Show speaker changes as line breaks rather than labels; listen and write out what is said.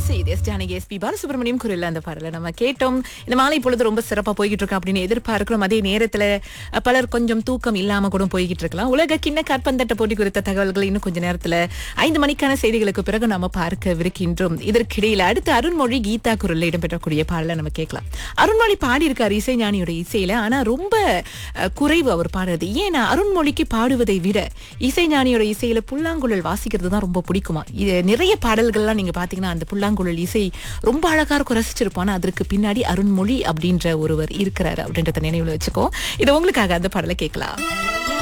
இசை S Janaki S P Balasubramaniam குரல்ல அந்த பாடல நம்ம கேட்டோம் இந்த மாலை பொழுது ரொம்ப சிறப்பா போய்கிட்டு இருக்கு அப்படின்னு எதிர்பார்க்கிறோம் அதே நேரத்துல அஹ், பலர் கொஞ்சம் தூக்கம் இல்லாம கூட போய்கிட்டு இருக்கலாம் உலக கிண்ண காற்பந்தட்ட போட்டி குறித்த தகவல்கள் இன்னும் கொஞ்ச நேரத்துல ஐந்து மணிக்கான செய்திகளுக்கு பிறகு நம்ம பார்க்கவிருக்கின்றோம் இதற்கிடையில அடுத்து அருண்மொழி கீதா குரல்ல இடம்பெற்றக்கூடிய பாடல நம்ம கேட்கலாம் அருண்மொழி பாடி இருக்காரு இசைஞானியோட இசையில ஆனா ரொம்ப அஹ், குறைவு அவர் பாடுறது ஏன்னா அருண்மொழிக்கு பாடுவதை விட இசைஞானியோட இசையில புல்லாங்குழல் வாசிக்கிறது தான் ரொம்ப பிடிக்குமா இது நிறைய பாடல்கள்லாம் நீங்க பாத்தீங்கன்னா அந்த புல்லாங்குழல் இசை ரொம்ப அழகா இருக்கும் ரசிச்சிருப்போம் ஆனா அதற்கு பின்னாடி அருண்மொழி அப்படின்ற ஒருவர் இருக்கிறாரு அப்படின்றத நினைவுல வச்சுக்கோ இது உங்களுக்காக அந்த பாடலை கேட்கலாம்